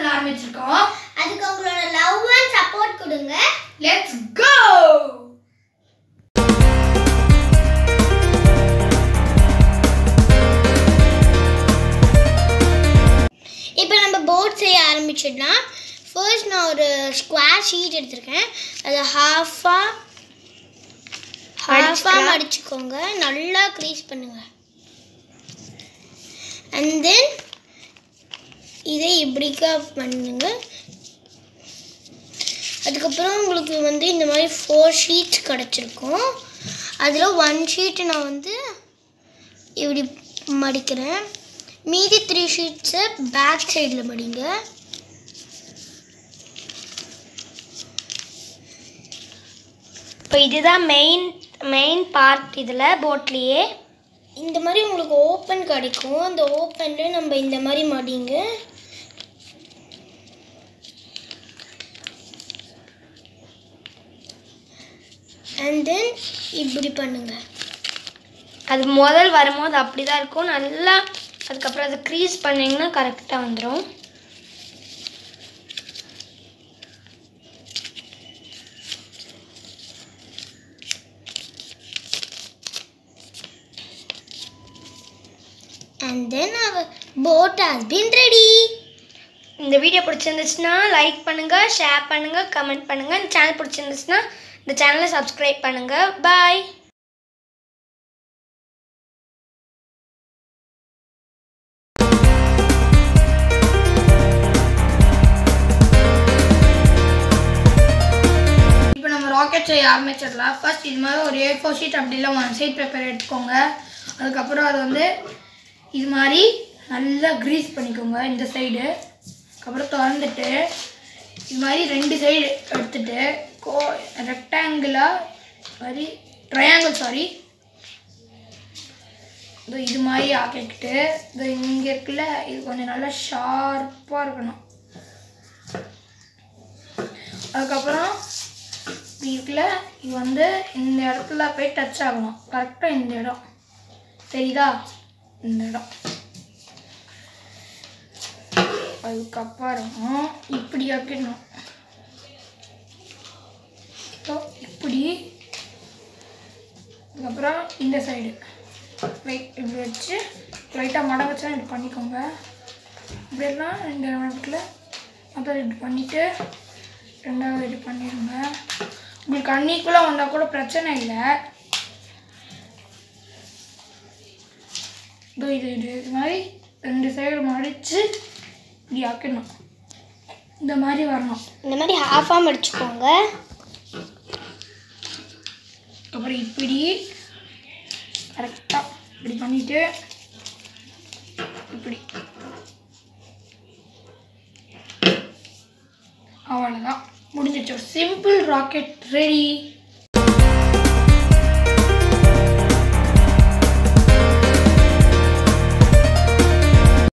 channel ஆரம்பிச்சிருக்கோம் அதுக்கு உங்களோட லவ் அண்ட் சப்போர்ட் கொடுங்க லெட்ஸ் கோ இப்போ நம்ம போட் செய்ய ஆரம்பிச்சிடலாம் ஃபர்ஸ்ட் நான் ஒரு ஸ்கொயர் ஷீட் எடுத்திருக்கேன் அதை ஹாஃபாக ஹாஃபாக மடிச்சுக்கோங்க நல்லா க்ரீஸ் பண்ணுங்க அண்ட் தென் இதை இப்படிக்கா பண்ணுங்க அதுக்கப்புறம் உங்களுக்கு வந்து இந்த மாதிரி ஃபோர் ஷீட்ஸ் கிடச்சிருக்கும் அதில் ஒன் ஷீட்டு நான் வந்து இப்படி மடிக்கிறேன் மீதி த்ரீ ஷீட்ஸை பேக் சைடில் மடிங்க இப்போ இதுதான் மெயின் மெயின் பார்ட் இதில் போட்லேயே இந்த மாதிரி உங்களுக்கு ஓப்பன் கிடைக்கும் அந்த ஓப்பனில் நம்ம இந்த மாதிரி மடிங்க அண்ட் தென் இப்படி பண்ணுங்க அது முதல் வரும்போது அப்படி தான் இருக்கும் நல்லா அதுக்கப்புறம் அதை க்ரீஸ் பண்ணிங்கன்னா கரெக்டாக வந்துடும் and then our boat has been ready இந்த வீடியோ பிடிச்சிருந்துச்சுன்னா லைக் பண்ணுங்கள் ஷேர் பண்ணுங்கள் கமெண்ட் பண்ணுங்கள் இந்த சேனல் பிடிச்சிருந்துச்சுன்னா இந்த சேனலை சப்ஸ்கிரைப் பண்ணுங்கள் பாய் இப்போ நம்ம ராக்கெட் செய்ய ஆரம்பிச்சிடலாம் ஃபர்ஸ்ட் இது மாதிரி ஒரு ஏ ஃபோர் ஷீட் அப்படி இல்லை ஒன் சைட் பேப்பர் எடுத்துக்கோங்க அதுக்கப்புறம் அது வந்து இது மாதிரி நல்லா க்ரீஸ் பண்ணிக்கோங்க இந்த சைடு அதுக்கப்புறம் திறந்துட்டு இது மாதிரி ரெண்டு சைடு எடுத்துட்டு கோ ரெக்டாங்கிளாக மாதிரி ட்ரையாங்கிள் சாரி இதோ இது மாதிரி ஆக்கிக்கிட்டு இதோ இங்கே இருக்குல்ல இது கொஞ்சம் நல்லா ஷார்ப்பாக இருக்கணும் அதுக்கப்புறம் இப்படி இருக்குல்ல இது வந்து இந்த இடத்துல போய் டச் ஆகணும் கரெக்டாக இந்த இடம் தெரியுதா இந்த இடம் அதுக்கப்புறம் இப்படி ஆக்கிடணும் ஸோ இப்படி அதுக்கப்புறம் இந்த சைடு லைட் இப்படி வச்சு லைட்டாக மடை வச்சா இப்படி பண்ணிக்கோங்க இப்படியெல்லாம் இந்த இடத்துல அப்புறம் இப்படி பண்ணிவிட்டு ரெண்டாவது இது பண்ணிடுங்க உங்களுக்கு அன்னிக்குள்ளே வந்தால் கூட பிரச்சனை இல்லை இதோ இது இது இது மாதிரி ரெண்டு சைடு மடித்து இப்படி ஆக்கணும் இந்த மாதிரி வரணும் இந்த மாதிரி ஹாஃபாக மடிச்சுக்கோங்க அப்புறம் இப்படி கரெக்டாக இப்படி பண்ணிவிட்டு இப்படி அவ்வளோதான் முடிஞ்சிச்சு ஒரு சிம்பிள் ராக்கெட் ரெடி